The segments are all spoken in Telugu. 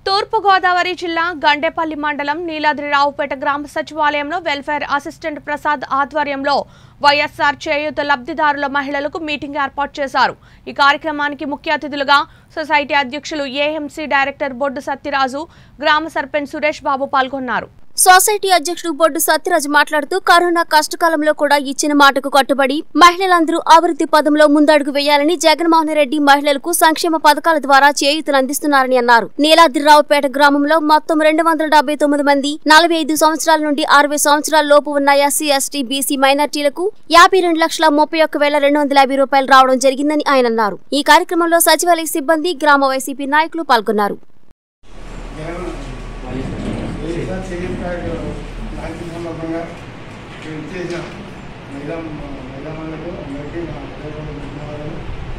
తూర్పుగోదావరి జిల్లా గండేపల్లి మండలం నీలాద్రిరావుపేట గ్రామ సచివాలయంలో వెల్ఫేర్ అసిస్టెంట్ ప్రసాద్ ఆధ్వర్యంలో వైఎస్ఆర్ చేయూత లబ్ధిదారుల మహిళలకు మీటింగ్ ఏర్పాటు చేశారు ఈ కార్యక్రమానికి ముఖ్య అతిథులుగా సొసైటీ అధ్యక్షులు ఏఎంసీ డైరెక్టర్ బొడ్డు సత్యరాజు గ్రామ సర్పంచ్ సురేష్ బాబు పాల్గొన్నారు సొసైటీ అధ్యక్షుడు బొడ్డు సత్యరాజు మాట్లాడుతూ కరోనా కష్టకాలంలో కూడా ఇచ్చిన మాటకు కట్టుబడి మహిళలందరూ అభివృద్ధి పదంలో ముందడుగు వేయాలని జగన్మోహన్ రెడ్డి మహిళలకు సంక్షేమ పథకాల ద్వారా చేయూతను అందిస్తున్నారని అన్నారు నీలాద్రిరావుపేట గ్రామంలో మొత్తం రెండు వందల డెబ్బై తొమ్మిది మంది నలభై ఐదు సంవత్సరాల నుండి అరవై సంవత్సరాల లోపు ఉన్న ఎస్సీ ఎస్టీ బీసీ మైనార్టీలకు యాభై రెండు లక్షల ముప్పై ఒక్క వేల రెండు వందల యాభై రూపాయలు రావడం జరిగిందని ఆయన అన్నారు ఈ కార్యక్రమంలో సచివాలయ సిబ్బంది గ్రామ వైసీపీ నాయకులు పాల్గొన్నారు వైఎస్ఆర్ చేయూత కార్యక్రమం లాంఛన సందర్భంగా మేము చేసిన మహిళా మహిళలకు అందరికీ నా హృదయపూర్వక ధన్యవాదాలు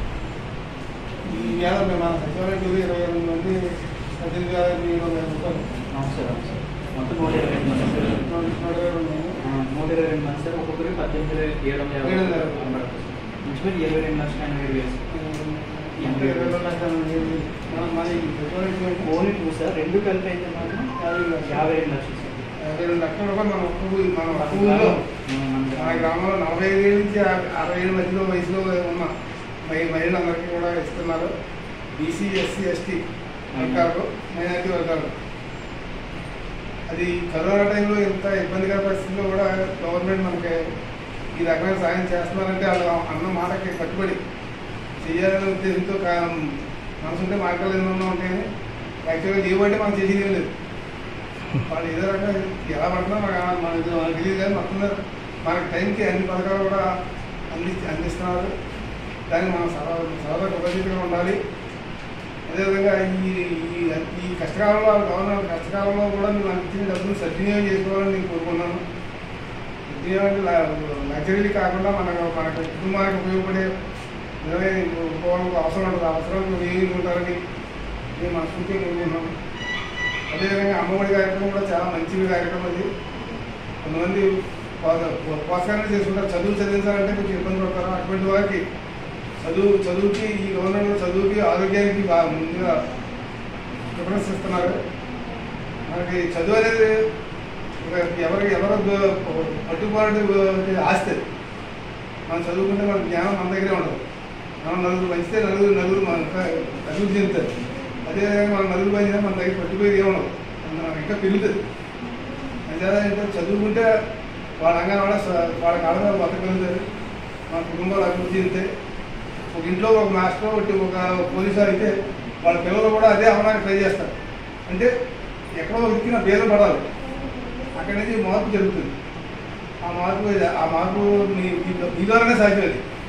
ఈ వేళ మేము మన సచివాలయంలో ఇరవై ఎనిమిది మంది పద్దెనిమిది వేల ఇరవై వేల రూపాయలు నమస్కారం సార్ మొత్తం నూట ఇరవై రెండు మంది సార్ నూట నూట ఇరవై రెండు మంది. ఆ, నూట ఇరవై రెండు మంది సార్ ఒక్కొక్కరికి పద్దెనిమిది వేల ఏడు వందల యాభై ఏడు వందల రూపాయలు పడుతుంది సార్. ఇంచుమించు ఇరవై రెండు లక్షల ఎనభై వేలు సార్. ఎంత ఇరవై రెండు లక్షలు ఉండేది. మనం మన ఈ సచివాలయం ఓన్లీ టూ సార్ రెండు కలిపి అయితే మాత్రం యాభై లక్షలు. యాభై రెండు లక్షలు సార్ యాభై రెండు లక్షల రూపాయలు మన ఒక్క ఊరి- మన ఒక్క ఊరిలో మన గ్రామంలో నలభై ఐదు ఏళ్ళ నుంచి అర- అరవై ఏళ్ళ మధ్యలో వయసులో ఉన్న మహి మహిళలందరికీ కూడా ఇస్తున్నారు బీసీ ఎస్సీ ఎస్టీ వర్గాలకు మైనారిటీ వర్గాలు అది కరోనా టైంలో ఇంత ఇబ్బందికర పరిస్థితుల్లో కూడా గవర్నమెంట్ మనకి ఈ రకమైన సాయం చేస్తున్నారంటే వాళ్ళు అన్న మాటకి కట్టుబడి చేయాలనే ఉద్దేశంతో కా- మనసుంటే మార్గాలు ఎన్నో ఉంటాయని యాక్చువల్గా లేవంటే మనం చేసేది ఏం లేదు వాళ్ళు ఏదో రకంగా ఎలా పడుతున్నా మనకు మనకు మనకు తెలియదు కానీ మొత్తం మీద మనకి టైంకి అన్ని పథకాలు కూడా అంది అందిస్తున్నారు దానికి మనం సర్వ సర్వదా కృతజ్ఞతగా ఉండాలి అదేవిధంగా ఈ ఈ ఈ కష్టకాలంలో గవర్నమెంట్ కష్టకాలంలో కూడా మీరు మనకి ఇచ్చిన డబ్బులు సద్వినియోగం చేసుకోవాలని నేను కోరుకున్నాను సద్వినియోగం అంటే లగ్జరీలు కాకుండా మనకు మన కుటుంబానికి ఉపయోగపడే ఇరవై వాళ్ళకు అవసరం ఉంటుంది అవసరం వినియోగించుకుంటారని నేను మనస్ఫూర్తిగా కోరుకుంటున్నాను అదేవిధంగా అమ్మఒడి కార్యక్రమం కూడా చాలా మంచి కార్యక్రమం అది కొంతమంది పో- పోషకాలు చేసుకుంటారు చదువు చదివించాలంటే కొంచెం ఇబ్బంది పడతారు అటువంటి వారికి చదువు చదువుకి ఈ గవర్నమెంట్ చదువుకి ఆరోగ్యానికి బాగా ముందుగా ప్రిఫరెన్స్ ఇస్తున్నారు మనకి చదువు అనేది ఒక ఎవరికి ఎవరు పట్టుబాటు ఆస్తి అది. మనం చదువుకుంటే మన జ్ఞానం మన దగ్గరే ఉండదు మనం నలుగురు మంచితే నలుగురు నలుగురు మన అభివృద్ధి చెందుతారు అదేవిధంగా మన నలుగురు మంచిగా మన దగ్గర పట్టుపోయి ఏముండదు మన ఇంకా పెరుగుతుంది అంతేదా ఏంటంటే చదువుకుంటే వాళ్ళ అంగానే వాళ్ళ స- వాళ్ళ కాళ్ళ మీద బతకగలుగుతారు మన కుటుంబాలు అభివృద్ధి చెందుతాయి ఒక ఇంట్లో ఒక మాస్టర్ ఒకటి ఒక పోలీసు అయితే వాళ్ళ పిల్లలు కూడా అదే అవ్వడానికి ట్రై చేస్తారు అంటే ఎక్కడో ఉరికిన భేదం పడాలి అక్కడి నుంచి మార్పు జరుగుతుంది ఆ మార్పు ఆ మార్పు మీ మీ ద్వారానే సాధ్యం అది